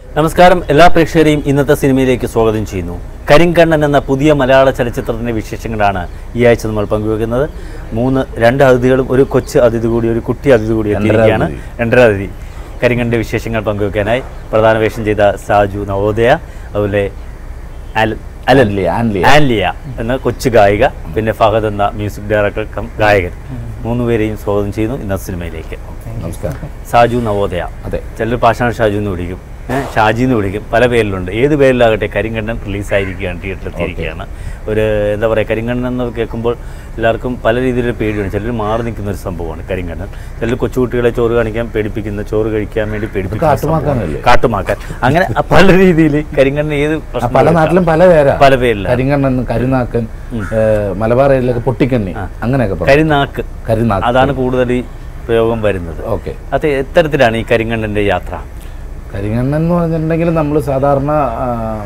നമസ്കാരം എല്ലാ പ്രേക്ഷകരെയും ഇന്നത്തെ സിനിമയിലേക്ക് സ്വാഗതം ചെയ്യുന്നു കരിങ്കണ്ണൻ എന്ന പുതിയ മലയാള ചലച്ചിത്രത്തിൻ്റെ വിശേഷങ്ങളാണ് ഈ ആഴ്ച നമ്മൾ പങ്കുവെക്കുന്നത് മൂന്ന് രണ്ട് അതിഥികളും ഒരു കൊച്ചു അതിഥി കൂടി ഒരു കുട്ടി അതിഥി കൂടി എത്തിയിരിക്കുകയാണ് രണ്ടര അതിഥി കരിങ്കണ്ണൻ്റെ വിശേഷങ്ങൾ പങ്കുവെക്കാനായി പ്രധാന വേഷം ചെയ്ത സാജു നവോദയ അതുപോലെ അലൻ അലൻ ആൻലിയ, ആൻലിയ. ആൻലിയ എന്ന കൊച്ചു ഗായിക പിന്നെ ഫഹദ് എന്ന മ്യൂസിക് ഡയറക്ടർ കം ഗായകൻ മൂന്നുപേരെയും സ്വാഗതം ചെയ്യുന്നു ഇന്നത്തെ സിനിമയിലേക്ക് നമസ്കാരം സാജു നവോദയ അതെ ചിലർ പാഷാണ് ഷാജു എന്ന് വിളിക്കും ഏഹ് ഷാജി എന്ന് വിളിക്കും പല പേരിലുണ്ട് ഏത് പേരിലാകട്ടെ കരിങ്കണ്ണൻ റിലീസായിരിക്കുകയാണ് തിയേറ്ററിലെത്തിയിരിക്കുകയാണ് ഒരു എന്താ പറയുക കരിങ്കണ്ണൻ എന്ന് കേൾക്കുമ്പോൾ എല്ലാവർക്കും പല രീതിയിലുള്ള പേടിയാണ് ചിലർ മാറി നിൽക്കുന്ന ഒരു സംഭവമാണ് കരിങ്കണ്ണൻ ചിലർ കൊച്ചുകുട്ടികളെ ചോറ് കാണിക്കാൻ പേടിപ്പിക്കുന്ന ചോറ് കഴിക്കാൻ വേണ്ടി പേടിപ്പിക്കുന്ന കാട്ടുമാക്കാനല്ലേ? സംഭവമാണ്. കാട്ടുമാക്കാൻ അങ്ങനെ പല രീതിയിൽ കരിങ്കണ്ണൻ ഏത് ആ, പ്രശ്നം പല നാട്ടിലും പല പേരാ പല പേരിലാണ് കരിങ്കണ്ണൻ കരുനാക്കൻ ഏഹ്, മലബാർ ഏരിയയിലൊക്കെ പൊട്ടിക്കണ്ണി അങ്ങനെയൊക്കെ പറയും കരിനാക്ക് കരിനാക്ക് അതാണ് കൂടുതൽ ഈ പ്രയോഗം വരുന്നത് ഓക്കെ അത് എത്തരത്തിലാണ് ഈ കരിങ്കണ്ണൻ്റെ യാത്ര കരിങ്കണ്ണൻ എന്ന് പറഞ്ഞിട്ടുണ്ടെങ്കിൽ നമ്മൾ സാധാരണ ആ,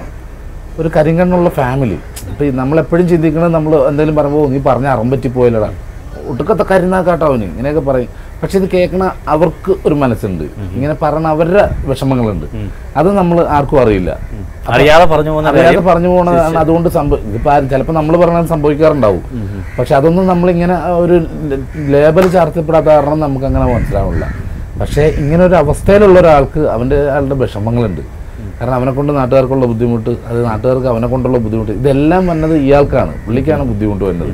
ഒരു കരിങ്കണ്ണുള്ള ഫാമിലി ഇപ്പം നമ്മളെപ്പോഴും ചിന്തിക്കുന്നത് നമ്മൾ എന്തെങ്കിലും പറയുമ്പോൾ നീ പറഞ്ഞ അറം പറ്റിപ്പോയില്ലടാ ഒട്ടുക്കത്തെ കരിനാക്കാട്ടോ അവന് ഇങ്ങനെയൊക്കെ പറയും പക്ഷെ ഇത് കേൾക്കണ അവർക്ക് ഒരു മനസ്സുണ്ട് ഇങ്ങനെ പറഞ്ഞ അവരുടെ വിഷമങ്ങളുണ്ട് അത് നമ്മൾ ആർക്കും അറിയില്ല അറിയാതെ പറഞ്ഞു പോകുന്ന അറിയാതെ പറഞ്ഞു പോകണതാണ് അതുകൊണ്ട് സംഭവം ഇതിപ്പോൾ ആരും ചിലപ്പോൾ നമ്മൾ പറഞ്ഞത് സംഭവിക്കാറുണ്ടാവും പക്ഷെ അതൊന്നും നമ്മളിങ്ങനെ ഒരു ലേബൽ ചാർത്തപ്പെടാത്ത കാരണം നമുക്ക് അങ്ങനെ മനസ്സിലാവില്ല പക്ഷേ ഇങ്ങനെ ഒരു അവസ്ഥയിലുള്ള ഒരാൾക്ക് അവൻ്റെ ആളുടെ വിഷമങ്ങളുണ്ട് കാരണം അവനെ കൊണ്ട് നാട്ടുകാർക്കുള്ള ബുദ്ധിമുട്ട് അത് നാട്ടുകാർക്ക് അവനെ കൊണ്ടുള്ള ബുദ്ധിമുട്ട് ഇതെല്ലാം വന്നത് ഇയാൾക്കാണ് പുള്ളിക്കാണ് ബുദ്ധിമുട്ട് വരുന്നത്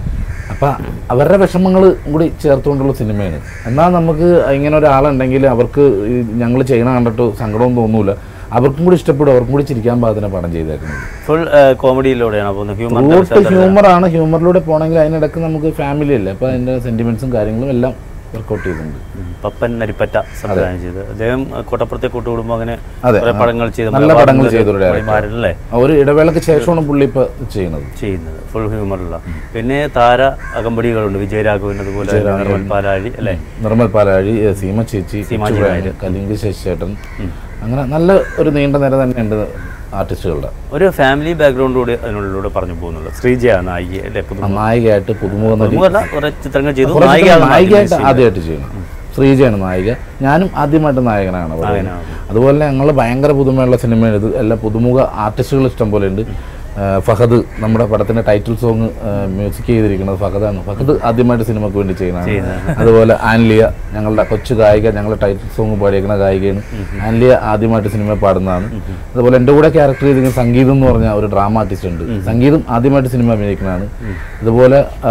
അപ്പം അവരുടെ വിഷമങ്ങൾ കൂടി ചേർത്തുകൊണ്ടുള്ള സിനിമയാണ് എന്നാൽ നമുക്ക് ഇങ്ങനെ ഒരാളുണ്ടെങ്കിൽ അവർക്ക് ഞങ്ങൾ ചെയ്യണ കണ്ടിട്ട് സങ്കടവും തോന്നൂല അവർക്കും കൂടി ഇഷ്ടപ്പെടും അവർക്കും കൂടി ചിരിക്കാൻ പാകത്തിന് പടം ചെയ്തേക്കുന്നത് ഫുൾ കോമഡിയിലൂടെയാണ് പോകുന്നത് റൂട്ട് ഹ്യൂമർ ഹ്യൂമറാണ് ഹ്യൂമറിലൂടെ പോകണമെങ്കിൽ അതിനിടക്ക് നമുക്ക് ഫാമിലി അല്ലേ അപ്പോൾ അതിൻ്റെ സെൻറ്റിമെൻറ്റ്സും കാര്യങ്ങളും എല്ലാം വർക്കൗട്ട് ചെയ്തിട്ടുണ്ട് പപ്പൻ നരിപ്പറ്റ സംവിധാനം ചെയ്ത് അദ്ദേഹം അഹ്, കോട്ടപ്പുറത്തെ കൂട്ടുകുടുംബം അങ്ങനെ അതെ, കുറെ ആ. പടങ്ങൾ ചെയ്ത് നല്ല മലബാർ പടങ്ങൾ മുതൽ ചെയ്തൊരു director. മണിമാരനല്ലേ ആ ഒരു ഇടവേളയ്ക്ക് ശേഷമാണ് പുള്ളി ഇപ്പോൾ ചെയ്യുന്നത് ചെയ്യുന്നത് ഫുൾ ഹ്യൂമറുള്ള പിന്നെ താര അകമ്പടികളുണ്ട് വിജയരാഘവൻ അതുപോലെ നിർമ്മൽ പാലാഴി അല്ലേ നിർമ്മൽ പാലാഴി ഏ, സീമ ചേച്ചി സീമ കൊച്ചു ചേച്ചി. പ്രേമൻ, കലിംഗ ശശിചേട്ടൻ അങ്ങനെ നല്ല ഒരു നീണ്ട നിര തന്നെ ഉണ്ട് ആർട്ടിസ്റ്റുകളുടെ ഒരു ഫാമിലി ബാക്ക്ഗ്രൗണ്ടോട് അതിനുള്ളിലൂടെ പറഞ്ഞു പോകുന്നുള്ളൂ ശ്രീജയാണ് നായിക അല്ലേ ആ പുതുമുഖ നായികയായിട്ട് പുതുമുഖ നടി പുതുമുഖല്ല കുറെ ചിത്രങ്ങൾ ചെയ്തു കുറച്ച് നായികയാണ് നായികയായിട്ട് നായിക ആദ്യമായിട്ട് ചെയ്യണം ശ്രീജയാണ് നായിക ഞാനും ആദ്യമായിട്ട് നായകനാണ് അവിടെ. നായകനാണ്. അതുപോലെ ഞങ്ങൾ ഭയങ്കര പുതുമയുള്ള സിനിമയാണ് ഇത് എല്ലാ പുതുമുഖ ആർട്ടിസ്റ്റുകൾ ഇഷ്ടം പോലെ ഉണ്ട് ഫഹദ് നമ്മുടെ പടത്തിന്റെ ടൈറ്റിൽ സോങ് മ്യൂസിക് ചെയ്തിരിക്കുന്നത് ഫഹദാണ് ഫഹദ് ആദ്യമായിട്ട് സിനിമക്ക് വേണ്ടി ചെയ്യുന്നതാണ് അതുപോലെ ആൻലിയ ഞങ്ങളുടെ കൊച്ചു ഗായിക ഞങ്ങളുടെ ടൈറ്റിൽ സോങ് പാടിയേക്കുന്ന ഗായികയാണ് ആൻലിയ ആദ്യമായിട്ട് സിനിമ പാടുന്നതാണ് അതുപോലെ എൻ്റെ കൂടെ ക്യാരക്ടർ ചെയ്തിരിക്കുന്ന സംഗീതം എന്ന് പറഞ്ഞ ഒരു ഡ്രാമ ആർട്ടിസ്റ്റ് ഉണ്ട് സംഗീതം ആദ്യമായിട്ട് സിനിമ അഭിനയിക്കുന്നതാണ് അതുപോലെ ആ,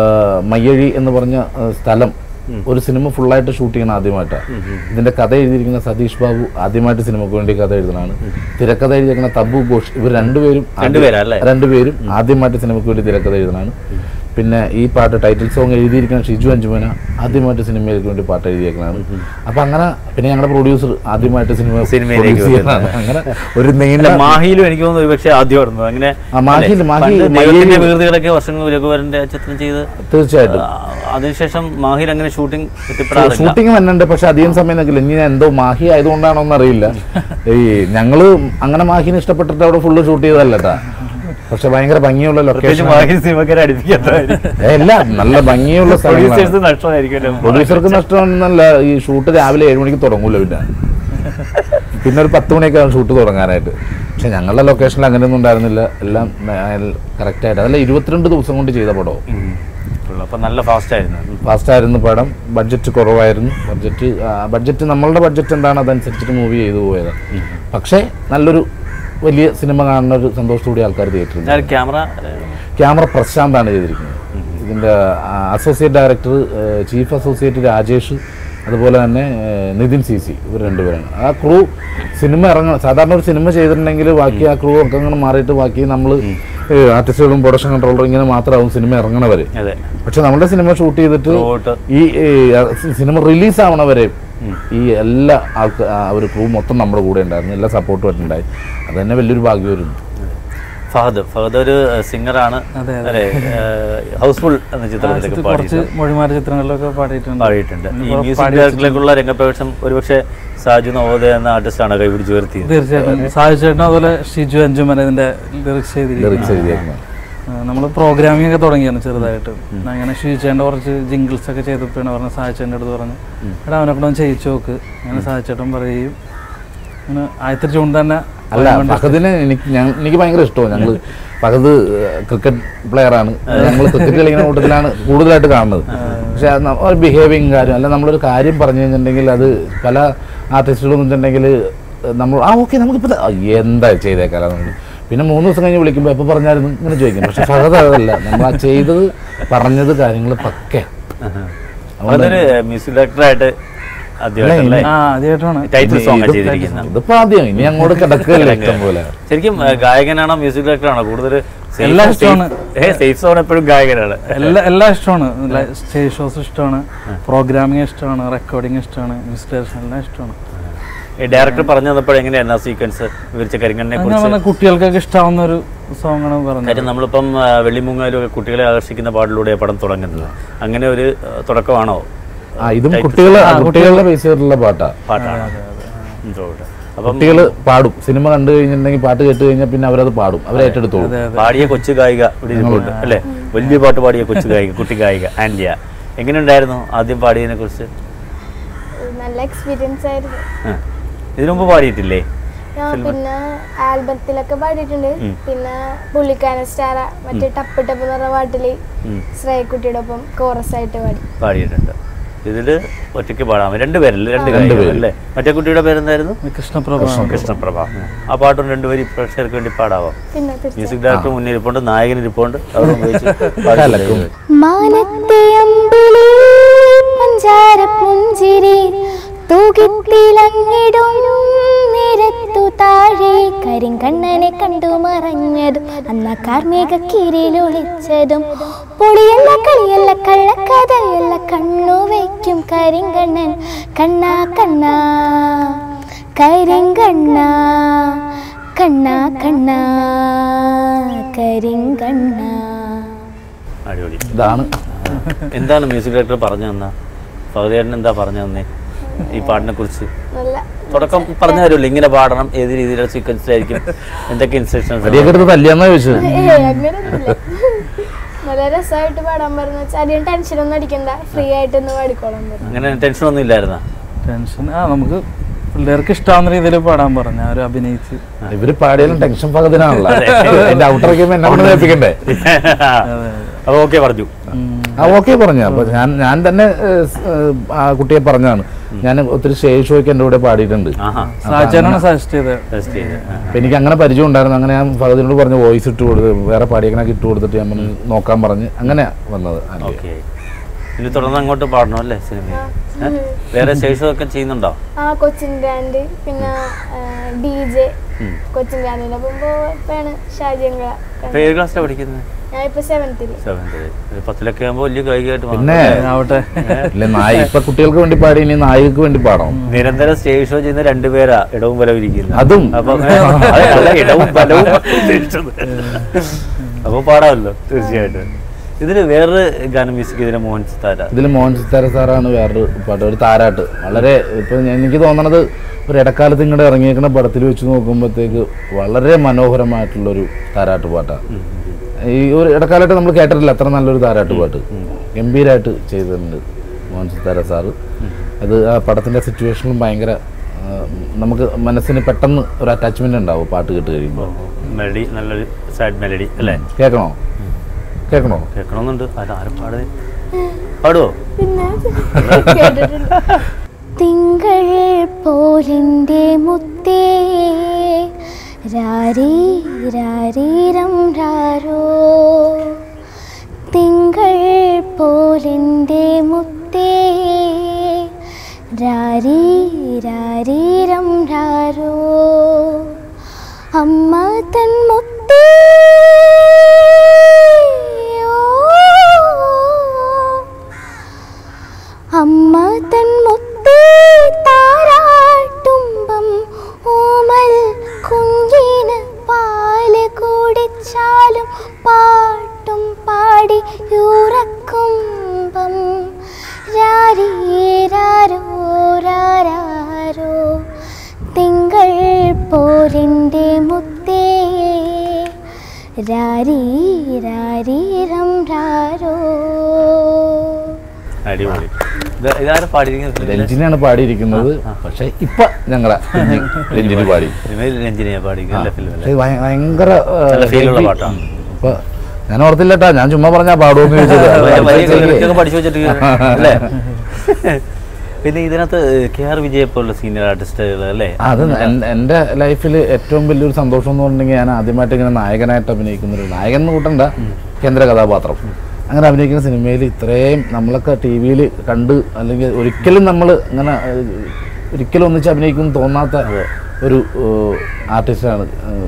മയ്യഴി എന്ന് പറഞ്ഞ ആ, സ്ഥലം ഒരു സിനിമ ഫുള്ളായിട്ട് ഷൂട്ട് ചെയ്യണം ആദ്യമായിട്ടാണ് ഇതിന്റെ കഥ എഴുതിയിരിക്കുന്ന സതീഷ് ബാബു ആദ്യമായിട്ട് സിനിമക്ക് വേണ്ടി കഥ എഴുതുന്നതാണ് തിരക്കഥ എഴുതിയിരിക്കുന്ന തബു ഘോഷ് ഇവർ രണ്ടുപേരും ആദ്യം- രണ്ടുപേരാ അല്ലേ? രണ്ടുപേരും ആദ്യമായിട്ട് സിനിമക്ക് വേണ്ടി തിരക്കഥ എഴുതുന്നതാണ് പിന്നെ ഈ പാട്ട് ടൈറ്റിൽ സോങ് എഴുതിയിരിക്കുന്ന ഷിജു അഞ്ചുമന ആദ്യമായിട്ട് സിനിമയിലേക്ക് വേണ്ടി പാട്ട് എഴുതിയേക്കുന്നതാണ് അപ്പൊ അങ്ങനെ പിന്നെ ഞങ്ങളുടെ പ്രൊഡ്യൂസർ ആദ്യമായിട്ട് സിനിമ സിനിമയിലേക്ക് produce ചെയ്യുന്നതാണ്. അങ്ങനെ ഒരു നീണ്ട അല്ല, മാഹിയിലും എനിക്ക് തോന്നുന്നു ഒരുപക്ഷെ ആദ്യമായിരുന്നു അങ്ങനെ ആ, മാഹിയിൽ- അല്ലേ? മാഹി- പണ്ട് മയ്യഴി- ദൈവത്തിന്റെ വികൃതികളൊക്കെ വർഷങ്ങൾ രഘുവരന്റെ ചിത്രം ചെയ്ത് തീർച്ചയായിട്ടും ആ, അതിനുശേഷം മാഹിയിൽ അങ്ങനെ ഷൂട്ടിംഗ് എത്തിപ്പെടാറില്ല ഷൂട്ടിംഗ് വന്നിട്ടുണ്ട് പക്ഷെ അധികം സമയം നിൽക്കില്ല ഇനി എന്തോ മാഹി ആയതുകൊണ്ടാണോ എന്നറിയില്ല ഈ ഞങ്ങള് അങ്ങനെ മാഹിനെ ഇഷ്ടപ്പെട്ടിട്ട് അവിടെ ഫുള്ള് ഷൂട്ട് ചെയ്തതല്ലട്ടാ പക്ഷെ ഭയങ്കര ഭംഗിയുള്ള പ്രത്യേകിച്ച് ലൊക്കേഷൻ മാഹി സിനിമക്കാരെ അടുപ്പിക്കാത്തതായിരിക്കും അല്ല നല്ല ഭംഗിയുള്ള സ്ഥലങ്ങളാണ് പ്രൊഡ്യൂസേഴ്സ് നഷ്ടമായിരിക്കുമല്ലോ പ്രൊഡ്യൂസർക്ക് നഷ്ടമെന്നല്ല ഈ ഷൂട്ട് രാവിലെ ഏഴ് മണിക്ക് തുടങ്ങൂല പിന്നെ പിന്നെ ഒരു പത്ത് മണിയൊക്കെ ആവും ഷൂട്ട് തുടങ്ങാനായിട്ട് പക്ഷെ ഞങ്ങളുടെ ലൊക്കേഷനിൽ അങ്ങനെയൊന്നും ഉണ്ടായിരുന്നില്ല എല്ലാം കറക്റ്റായിട്ട് അതല്ല ഇരുപത്തിരണ്ട് ദിവസം കൊണ്ട് ചെയ്ത പടവും ഉം. ഉള്ളു. അപ്പൊ നല്ല ഫാസ്റ്റ് ആയിരുന്നു ഫാസ്റ്റ് ആയിരുന്നു പടം ബഡ്ജറ്റ് കുറവായിരുന്നു ബഡ്ജറ്റ് ബഡ്ജറ്റ് നമ്മളുടെ ബഡ്ജറ്റ് എന്താണ് അതനുസരിച്ചിട്ട് മൂവി ചെയ്തു പോയത് പക്ഷേ നല്ലൊരു വലിയ സിനിമ കാണുന്ന ഒരു സന്തോഷത്തോടെ ആൾക്കാർ തിയേറ്ററിൽ ഞാൻ ക്യാമറ ക്യാമറ പ്രശാന്താണ് ചെയ്തിരിക്കുന്നത് ഇതിൻ്റെ associate director chief associate Rajesh അതുപോലെ തന്നെ ആ, നിതിൻ സി സി ഇവർ രണ്ടുപേരാണ് ആ ക്രൂ സിനിമ ഇറങ്ങണം സാധാരണ ഒരു സിനിമ ചെയ്തിട്ടുണ്ടെങ്കിൽ ബാക്കി ആ ക്രൂ ഒക്കെ അങ്ങനെ മാറിയിട്ട് ബാക്കി നമ്മൾ ആർട്ടിസ്റ്റുകളും പ്രൊഡക്ഷൻ കൺട്രോളറും ഇങ്ങനെ മാത്രമാവും സിനിമ ഇറങ്ങണവർ അതെ പക്ഷെ നമ്മുടെ സിനിമ ഷൂട്ട് ചെയ്തിട്ട് Throughout. ഈ ഈ, ആ, സി- സിനിമ റിലീസ് ആവണവരെ ഈ എല്ലാ ആൾക്ക് ആ ഒരു ക്രൂ മൊത്തം നമ്മുടെ കൂടെ ഉണ്ടായിരുന്നു എല്ലാ സപ്പോർട്ടും ഉണ്ടായി അത് തന്നെ വലിയൊരു ഭാഗ്യമായിരുന്നു ഫഹദ് ഫഹദ് ഒരു സിംഗറാണ് അതെ, അല്ലെ ഹൗസ്ഫുൾ എന്ന ചിത്രത്തിലൊക്കെ പാടി കുറച്ച് മൊഴിമാര ചിത്രങ്ങളിലൊക്കെ പാടിയിട്ടുണ്ട് പാടിയിട്ടുണ്ട് ഈ ഇപ്പൊ മ്യൂസിക് പാടി ഡയറക്ടറിലേക്കുള്ള രംഗപ്രവേശം ഒരുപക്ഷെ സാജു നവോദയ എന്ന ആർട്ടിസ്റ്റാണ് കൈപിടിച്ച് ഉയർത്തിയത് തീർച്ചയായിട്ടും സാധിച്ചേട്ടനും അതുപോലെ ഷിജു അഞ്ചുമന ഇതിന്റെ ലിറിക്സ് ചെയ്തിരിക്കുന്നത് ലിറിക്സ് എഴുതിയേക്കുന്നത് നമ്മൾ പ്രോഗ്രാമിംഗ് ഒക്കെ തുടങ്ങിയാണ് ചെറുതായിട്ട് അങ്ങനെ ഷിജുചേട്ടൻ്റെ കുറച്ച് ജിങ്കിൾസ് ഒക്കെ ചെയ്തപ്പോഴാണ് പറഞ്ഞ സാധിച്ചേൻ്റെ അടുത്ത് പറഞ്ഞു എടാ അവനെ കൂടെ ഒന്ന് ചെയ്യിച്ചു നോക്ക് അങ്ങനെ സാധിച്ചേട്ടൻ പറയുകയും അങ്ങനെ ആദ്യത്തെ ട്യൂൺ തന്നെ അല്ല ഫഹദിന് എനിക്ക് ഞാൻ എനിക്ക് ഭയങ്കര ഇഷ്ടമാണ് ഞങ്ങൾ ഫഹദ് ക്രിക്കറ്റ് പ്ലെയർ ആണ് ഞങ്ങൾ ക്രിക്കറ്റ് കളിക്കുന്ന കൂട്ടത്തിലാണ് കൂടുതലായിട്ട് കാണുന്നത് പക്ഷെ അത് നമ്മ- ഒരു ബിഹേവിങ് കാര്യം അല്ല നമ്മളൊരു കാര്യം പറഞ്ഞു കഴിഞ്ഞിട്ടുണ്ടെങ്കിൽ അത് പല ആർട്ടിസ്റ്റുകളും വെച്ചിട്ടുണ്ടെങ്കിൽ നമ്മൾ ആ ഓക്കെ നമുക്കിപ്പോൾ എന്താ ചെയ്തേക്കാലം നമ്മൾ പിന്നെ മൂന്ന് ദിവസം കഴിഞ്ഞ് വിളിക്കുമ്പോൾ എപ്പോൾ പറഞ്ഞായിരുന്നു ഇങ്ങനെ ചോദിക്കും പക്ഷെ ഫഹദ് അതല്ല നമ്മൾ ആ ചെയ്തത് പറഞ്ഞത് കാര്യങ്ങൾ പക്ക അതൊരു മ്യൂസിക് ഡയറക്ടറായിട്ട് ആദ്യമായിട്ടല്ലേ ആ ആദ്യമായിട്ടാണ് ടൈറ്റിൽ സോങ് ചെയ്തിരിക്കുന്നത് ഇതിപ്പോ ആദ്യം ഇനി അങ്ങോട്ട് കിടക്കുകയല്ല ഇഷ്ടം പോലെ ശരിക്കും ആ, ഗായകനാണോ മ്യൂസിക് ഡയറക്ടറാണോ കൂടുതൽ എല്ലാം ഇഷ്ടമാണ്. സേഫ് സോൺ എപ്പോഴും ഗായകനാണ് എല്ലാ എല്ലാം ഇഷ്ടമാണ് സ്റ്റേജ് ഷോസ് ഇഷ്ടമാണ് പ്രോഗ്രാമിങ് ഇഷ്ടമാണ് റെക്കോർഡിങ് ഇഷ്ടമാണ് മ്യൂസിക് ഡയറക്ഷൻ എല്ലാം ഇഷ്ടമാണ് ഡയറക്ടർ പറഞ്ഞു തന്നപ്പോൾ എങ്ങനെയായിരുന്നു ആ സീക്വൻസ് വിവരിച്ച കരിങ്കണ്ണനെ ഞാൻ കുറിച്ച് പറഞ്ഞ കുട്ടികൾക്കൊക്കെ ഇഷ്ടാവുന്ന ഒരു സോങ് ആണ് പറഞ്ഞത് കാര്യം നമ്മളിപ്പം ആ, വെള്ളിമുങ്ങാലും ഒക്കെ കുട്ടികളെ ആകർഷിക്കുന്ന പാട്ടിലൂടെ പടം തുടങ്ങുന്നത് അങ്ങനെ ഒരു ആ, തുടക്കമാണോ ആ ഇതും കുട്ടികളെ കുട്ടികളുടെ ബേസ് ചെയ്തിട്ടുള്ള പാട്ടാ പാട്ടാണ് ഉം, ചോദിക്കട്ടെ. അപ്പം കുട്ടികൾ പാടും സിനിമ കണ്ടു കഴിഞ്ഞിട്ടുണ്ടെങ്കിൽ പാട്ട് കേട്ട് കഴിഞ്ഞാൽ പിന്നെ അവരത് പാടും അവരെ ഏറ്റെടുത്തോളും പാടിയ കൊച്ചു ഗായിക ഇവിടെ ഇരിപ്പുണ്ട് അല്ലേ വലിയ പാട്ട് പാടിയ കൊച്ചു ഗായിക കുട്ടി ഗായിക ആൻലിയ എങ്ങനെയുണ്ടായിരുന്നു ആദ്യം പാടിയതിനെ കുറിച്ച് നല്ല എക്സ്പീരിയൻസ് ആയിരുന്നു ആ. ഇതിനു മുമ്പ് പാടിയിട്ടില്ലേ ആ, പിന്നെ ആൽബത്തിലൊക്കെ പാടിയിട്ടുണ്ട് പിന്നെ പുള്ളിക്കാന സ്റ്റാറ മറ്റേ ടപ്പ് ടപ്പ് എന്ന് പറഞ്ഞ പാട്ടില് ഉം. ശ്രേയക്കുട്ടിയുടെ ഒപ്പം കോറസ് ആയിട്ട് പാടി പാടിയിട്ടുണ്ട് ഇതില് ഒറ്റയ്ക്ക് പാടാം രണ്ടുപേരല്ലേ രണ്ട് ഗായികൾ അല്ലേ മറ്റേ കുട്ടിയുടെ പേരെന്തായിരുന്നു കൃഷ്ണപ്രഭ കൃഷ്ണപ്രഭ ആ പാട്ടും രണ്ടുപേരും പ്രേക്ഷകർക്ക് വേണ്ടി പാടാവോ പിന്നെ തീർച്ചയായും മ്യൂസിക് ഡയറക്ടർ മുന്നിൽ ഇരിപ്പുണ്ട് നായകൻ ഇരിപ്പുണ്ട് അവർ ഉപയോഗിച്ച് കലക്കും. മാനത്തെ അമ്പിളി പഞ്ചാര പുഞ്ചിരി തൂകിത്തിലങ്ങിടും നിരത്തു താഴെ കരിങ്കണ്ണനെ കണ്ടു മറഞ്ഞതും അന്ന കാർമേക കീരിലൊളിച്ചതും പൊളിയല്ല കളിയല്ല കള്ളക്കഥയല്ല കണ്ണു വയ്ക്കും കരിങ്കണ്ണൻ കണ്ണാ കണ്ണാ കരിങ്കണ്ണ കണ്ണാ കണ്ണാ കരിങ്കണ്ണ അടിപൊളി ഇതാണ് എന്താണ് മ്യൂസിക് ഡയറക്ടർ പറഞ്ഞു തന്ന ഫഹദേവൻ എന്താ പറഞ്ഞു തന്നേ ഈ പാട്ടിനെ കുറിച്ച് നല്ല തുടക്കം പറഞ്ഞു തരുമല്ലോ ഇങ്ങനെ പാടണം ഏത് രീതിയിലുള്ള സീക്വൻസിലായിരിക്കും എന്തൊക്കെ ഇൻസ്ട്രക്ഷൻസ് അടിയൊക്കെ എടുത്ത് തല്ലിയാന്നാ ചോദിച്ചത് ഏയ് അങ്ങനെയൊന്നുമില്ല നല്ല രസമായിട്ട് പാടാൻ പറഞ്ഞു വെച്ചാൽ അധികം ടെൻഷനൊന്നും അടിക്കണ്ട ഫ്രീ ആയിട്ടൊന്ന് പാടിക്കോളാൻ പറഞ്ഞു അങ്ങനെ ടെൻഷൻ ഒന്നും ഇല്ലായിരുന്ന ടെൻഷൻ ആ നമുക്ക് പിള്ളേർക്ക് ഇഷ്ടാവുന്ന രീതിയിൽ പാടാൻ പറഞ്ഞു ആ ഒരു അഭിനയിച്ച് ഇവര് പാടിയാലും ടെൻഷൻ പകതിനാണല്ലോ എന്റെ ഔട്ടർ ഗെയിം എന്നെ കൊണ്ട് കേൾപ്പിക്കണ്ടേ അപ്പൊ ഓക്കെ പറഞ്ഞു ആ ഓക്കെ പറഞ്ഞു അപ്പൊ ഞാൻ ഞാൻ തന്നെ ഏഹ്, സ്, ഏഹ്, ആ കുട്ടിയെ പറഞ്ഞാണ് ഞാൻ ഒത്തിരി സ്റ്റേജ് ഷോയ്ക്ക് എൻ്റെ കൂടെ പാടിയിട്ടുണ്ട് ആഹാ സാജനാണ് സജസ്റ്റ് ചെയ്തത് ടെസ്റ്റ് ചെയ്ത് ആ. അപ്പൊ എനിക്ക് അങ്ങനെ പരിചയം ഉണ്ടായിരുന്നു അങ്ങനെ ഞാൻ ഫഹദിനോട് പറഞ്ഞ് വോയിസ് ഇട്ട് കൊടുത്ത് വേറെ പാടിയേക്കണൊക്കെ ഇട്ട് കൊടുത്തിട്ട് ഞാൻ പറഞ്ഞു നോക്കാൻ പറഞ്ഞ് അങ്ങനെ വന്നത് ആൻറ്റി. ഓക്കെ ഇനി തുടർന്ന് അങ്ങോട്ട് പാടണം അല്ലേ സിനിമ വേറെ സ്റ്റേജ് ഷോ ഒക്കെ ചെയ്യുന്നുണ്ടോ ആ കൊച്ചിൻ ഗ്രാൻഡ് പിന്നെ ഡി ജെ കൊച്ചിൻ ഗ്രാൻഡിന്റെ ഒപ്പം പോയപ്പോഴാണ് ഷാജിയങ്ക ഇപ്പൊ ഏത് ക്ലാസ്സിലാണ് പഠിക്കുന്നത് ഞാൻ ഇപ്പൊ സെവൻത്തില് സെവൻത് പത്തിലൊക്കെ ആകുമ്പോൾ വലിയ കായികമായിട്ട് മാറും. പിന്നെ ആവട്ടെ ഇല്ല നായി ഇപ്പൊ കുട്ടികൾക്ക് വേണ്ടി പാടി ഇനി നായികക്ക് വേണ്ടി പാടണം നിരന്തരം സ്റ്റേജ് ഷോ ചെയ്യുന്ന രണ്ടുപേരാ ഇടവും ബലവും ഇരിക്കുന്നത് അതും അപ്പൊ അതെ, അല്ല, ഇടവും ബലവും ഉദ്ദേശിച്ചത്. അപ്പൊ പാടാമല്ലോ തീർച്ചയായിട്ടും ഇതില് വേറൊരു ഗാനം മ്യൂസിക് ഇതിന് മോഹൻ സിത്താര ഇതിൽ മോഹൻ സിത്താര സാറാണ് വേറൊരു പാട്ട് ഒരു താരാട്ട് വളരെ ഇപ്പൊ ഞാൻ- എനിക്ക് തോന്നണത് ഒരു ഇടക്കാലത്ത് ഇങ്ങോട്ട് ഇറങ്ങിയേക്കുന്ന പടത്തിൽ വെച്ച് നോക്കുമ്പോഴത്തേക്ക് വളരെ മനോഹരമായിട്ടുള്ളൊരു താരാട്ട് പാട്ടാണ് ഈ ഒരു ഇടക്കാലത്ത് നമ്മൾ കേട്ടിട്ടില്ല അത്ര നല്ലൊരു താരാട്ട് പാട്ട് ഗംഭീരമായിട്ട് ചെയ്തിട്ടുണ്ട് മോഹൻ സിത്താര സാറ് അത് ആ പടത്തിൻ്റെ സിറ്റുവേഷനിലും ഭയങ്കര ആ, നമുക്ക് മനസ്സിന് പെട്ടെന്ന് ഒരു അറ്റാച്ച്മെന്റ് ഉണ്ടാവും പാട്ട് കേട്ട് കഴിയുമ്പോൾ മെലഡി നല്ലൊരു സാഡ് മെലഡി അല്ലേ കേൾക്കണോ കേൾക്കണോ കേൾക്കണമെന്നുണ്ട് അത് ആരും പാടുക പാടുവോ പിന്നെ കേട്ടിട്ടുണ്ട് തിങ്കൾ പോലിൻ്റെ മുത്തേ രാരീ രാരീരം രാരോ തിങ്കൾ പോലിൻ്റെ മുത്തേ രാരീ രാരീരം രാരോ അമ്മ തൻ മുത്തേ ഓ അമ്മ തൻ മുത്തേ താരാട്ടുമ്പം ഓമൽ കുഞ്ഞിന് പാല് കുടിച്ചാലും പാട്ടും പാടി ഉറക്കുമ്പം രാരീരാരോ രാരാരോ തിങ്കൾ പോലിൻ്റെ മുത്തേ രാരീ രാരീരം രാരോ അടിപൊളി ഇത് ഇതാരാ പാടിയിരിക്കുന്ന ഫിലിമിലെ? രഞ്ജിനിയാണ് പാടിയിരിക്കുന്നത് പക്ഷെ ഇപ്പൊ ഞങ്ങളെ രഞ്ജി- രഞ്ജിനി പാടി ഫിലിമിൽ രഞ്ജിനിയാ പാടിയിരിക്കുന്നത് നല്ല ഫിലിമല്ലേ പക്ഷേ ഭയ- ഭയങ്കര ആ, നല്ല feel ഉള്ള heavy. പാട്ടാണ്. ഇപ്പൊ ഞാൻ ഓർത്തില്ലട്ടാ ഞാൻ ചുമ്മാ പറഞ്ഞാ പാടുമെന്ന് ചോദിച്ചത് വലിയ വലിയ അത് lyrics ഒക്കെ പഠിച്ചു വെച്ചിട്ട് അല്ലേ പിന്നെ ഇതിനകത്ത് കെ ആർ വിജയെ പോലുള്ള സീനിയർ ആർട്ടിസ്റ്റുകൾ അല്ലേ അത് എൻ- എൻ്റെ ലൈഫിൽ ഏറ്റവും വലിയൊരു സന്തോഷം എന്ന് പറഞ്ഞിട്ടുണ്ടെങ്കിൽ ഞാൻ ആദ്യമായിട്ട് ഇങ്ങനെ നായകനായിട്ട് അഭിനയിക്കുന്ന ഒരു നായകൻ എന്ന് കൂട്ടണ്ട കേന്ദ്ര കഥാപാത്രം അങ്ങനെ അഭിനയിക്കുന്ന സിനിമയിൽ ഇത്രയും നമ്മളൊക്കെ ടി വിയിൽ കണ്ട് അല്ലെങ്കിൽ ഒരിക്കലും നമ്മൾ ഇങ്ങനെ ഏഹ്, ഒരിക്കലും ഒന്നിച്ച് അഭിനയിക്കും തോന്നാത്ത ഒരു ആർട്ടിസ്റ്റാണ്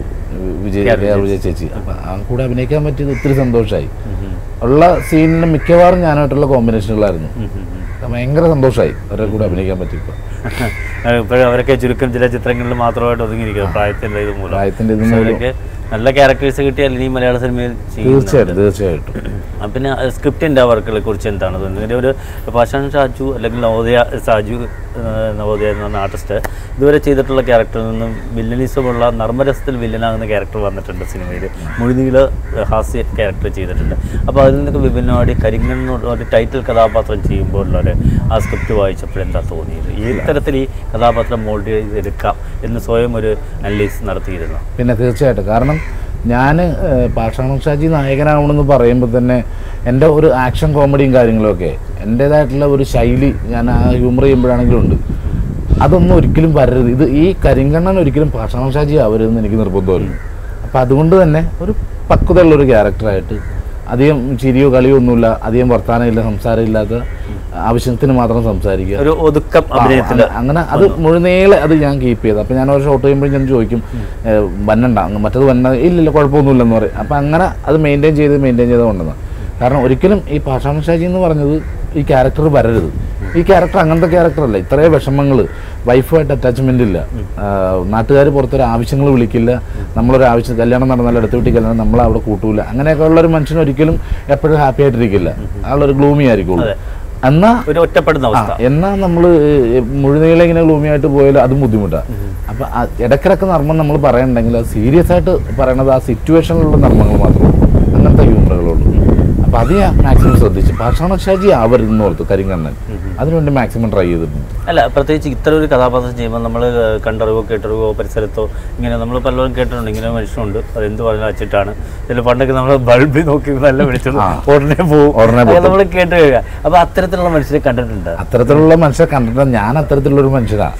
Vijay K R K R Vijay ചേച്ചി അപ്പം ആ കൂടെ അഭിനയിക്കാൻ പറ്റിയത് ഒത്തിരി സന്തോഷമായി ഉള്ള സീനിന് മിക്കവാറും ഞാനായിട്ടുള്ള കോമ്പിനേഷനുകളായിരുന്നു ഭയങ്കര സന്തോഷമായി അവരുടെ കൂടെ അഭിനയിക്കാൻ പറ്റിയപ്പോൾ ഇപ്പോഴും അവരൊക്കെ ചുരുക്കം ചില ചിത്രങ്ങളിൽ മാത്രമായിട്ട് ഒതുങ്ങിയിരിക്കുന്നത് പ്രായത്തിൻ്റെ ഇത് മൂലം പ്രായത്തിൻ്റെ ഇത് പക്ഷേ മൂലം. അവരൊക്കെ നല്ല ക്യാരക്ടേഴ്സ് കിട്ടിയാൽ ഇനി മലയാള സിനിമയിൽ ചെയ്യുന്നുണ്ട്. തീർച്ചയായിട്ടും തീർച്ചയായിട്ടും ആ, പിന്നെ സ്ക്രിപ്റ്റിൻ്റെ വർക്കുകളെ കുറിച്ച് എന്താണ് തോന്നുന്നത് ഇതിൻ്റെ ഒരു പാഷാൻ ഷാജു അല്ലെങ്കിൽ നവോദയ സാജു ആ, നവോദയ എന്ന് പറഞ്ഞ ആർട്ടിസ്റ്റ് ഇതുവരെ ചെയ്തിട്ടുള്ള ക്യാരക്ടറിൽ നിന്നും വില്ലനിസമുള്ള നർമ്മരസത്തിൽ വില്ലനാകുന്ന ക്യാരക്ടർ വന്നിട്ടുണ്ട് സിനിമയിൽ മുഴുനീള ഹാസ്യ ക്യാരക്ടർ ചെയ്തിട്ടുണ്ട് അപ്പോൾ അതിൽ നിന്നൊക്കെ വിഭിന്നമായിട്ട് കരിങ്ങണ്ണോട് ഒരു ടൈറ്റിൽ കഥാപാത്രം ചെയ്യുമ്പോഴുള്ളൊരു ആ സ്ക്രിപ്റ്റ് വായിച്ചപ്പോൾ എന്താ തോന്നിയത് ഈ തരത്തിൽ ഈ കഥാപാത്രം മോൾഡ് ചെയ്തെടുക്കാം എന്ന് സ്വയം ഒരു അനലൈസ് നടത്തിയിരുന്നു പിന്നെ തീർച്ചയായിട്ടും കാരണം ഞാൻ പാഷാണം ഷാജി നായകനാവണമെന്ന് പറയുമ്പോൾ തന്നെ എൻ്റെ ഒരു ആക്ഷൻ കോമഡിയും കാര്യങ്ങളൊക്കെ എൻ്റേതായിട്ടുള്ള ഒരു ശൈലി ഞാൻ ആ ഹ്യൂമർ ചെയ്യുമ്പോഴാണെങ്കിലും ഉണ്ട് അതൊന്നും ഒരിക്കലും വരരുത് ഇത് ഈ കരിങ്കണ്ണൻ ഒരിക്കലും പാഷാണം ഷാജി ആവരുതെന്ന് എനിക്ക് നിർബന്ധമായിരുന്നു അപ്പം അതുകൊണ്ട് തന്നെ ഒരു പക്വതയുള്ളൊരു ക്യാരക്ടറായിട്ട് അധികം ചിരിയോ കളിയോ ഒന്നുമില്ല അധികം വർത്തമാനമില്ല സംസാരമില്ലാത്ത ആവശ്യത്തിന് മാത്രം സംസാരിക്കുക ഒരു ഒതുക്കം ആ, അഭിനയത്തിൽ അങ്ങ- അങ്ങനെ അത് മുഴുനീളെ അത് ഞാൻ കീപ്പ് ചെയ്ത് അപ്പം ഞാൻ ഒരു ഷോട്ട് ചെയ്യുമ്പോൾ ഞാൻ ചോദിക്കും ഏ, വന്നണ്ട അങ്ങ് മറ്റത് വന്ന ഇല്ലില്ല കുഴപ്പമൊന്നുമില്ലെന്ന് പറയും അപ്പം അങ്ങനെ അത് മെയിൻറ്റെയിൻ ചെയ്ത് മെയിൻറ്റെയിൻ ചെയ്ത് കൊണ്ടുവന്ന കാരണം ഒരിക്കലും ഈ പാഷാണ ഷാജി എന്ന് പറഞ്ഞത് ഈ ക്യാരക്ടർ വരരുത് ഈ ക്യാരക്ടർ അങ്ങനത്തെ ക്യാരക്ടർ അല്ല ഇത്രയും വിഷമങ്ങൾ വൈഫുമായിട്ട് അറ്റാച്ച്മെൻ്റ് ഇല്ല നാട്ടുകാർ പുറത്തൊരു ആവശ്യങ്ങൾ വിളിക്കില്ല നമ്മളൊരു ആവശ്യം കല്യാണം നടന്നാൽ അടുത്ത വീട്ടിൽ കല്യാണം നമ്മളെ അവിടെ കൂട്ടൂല അങ്ങനെയൊക്കെ ഉള്ള ഒരു മനുഷ്യൻ ഒരിക്കലും എപ്പോഴും ഹാപ്പി ആയിട്ടിരിക്കില്ല ആളൊരു ഗ്ലൂമി ആയിരിക്കുള്ളൂ അതെ. എന്നാൽ ഒരു ഒറ്റപ്പെടുന്ന അവസ്ഥ എന്നാ നമ്മൾ മുഴുനീളം ഇങ്ങനെ ഗ്ലൂമിയായിട്ട് പോയാൽ അതും ബുദ്ധിമുട്ടാണ് അപ്പൊ ആ ഇടക്കിടക്ക് നർമ്മം നമ്മൾ പറയണമെങ്കിൽ അത് സീരിയസ് ആയിട്ട് പറയണത് ആ സിറ്റുവേഷനിലുള്ള നർമ്മങ്ങൾ മാത്രമേ ഉള്ളൂ അങ്ങനത്തെ ഹ്യൂമറുകളുള്ളൂ അപ്പൊ അത് ഞാൻ മാക്സിമം ശ്രദ്ധിച്ചു പാഷാണ ഷാജി ആവരുതെന്ന് ഓർത്തു കരിങ്കണ്ണൻ അതിനുവേണ്ടി മാക്സിമം ട്രൈ ചെയ്തിട്ടുണ്ട് അല്ല പ്രത്യേകിച്ച് ഇത്ര ഒരു കഥാപാത്രം ചെയ്യുമ്പോൾ നമ്മൾ കണ്ടറിവോ കേട്ടറിവോ പരിസരത്തോ ഇങ്ങനെ നമ്മൾ പലരും കേട്ടിട്ടുണ്ട് ഇങ്ങനെ മനുഷ്യനുണ്ട് അത് എന്ത് പറഞ്ഞാൽ വെച്ചിട്ടാണ് ചില പണ്ടൊക്കെ നമ്മൾ ബൾബിൽ നോക്കി നല്ല വിളിച്ചത് ആ. ഉടനെ പോകും ഉടനെ പോകും. നമ്മൾ കേട്ട് കഴിയുക അപ്പൊ അത്തരത്തിലുള്ള മനുഷ്യരെ കണ്ടിട്ടുണ്ട് അത്തരത്തിലുള്ള മനുഷ്യരെ കണ്ടിട്ട് ഞാൻ അത്തരത്തിലുള്ള ഒരു മനുഷ്യരാ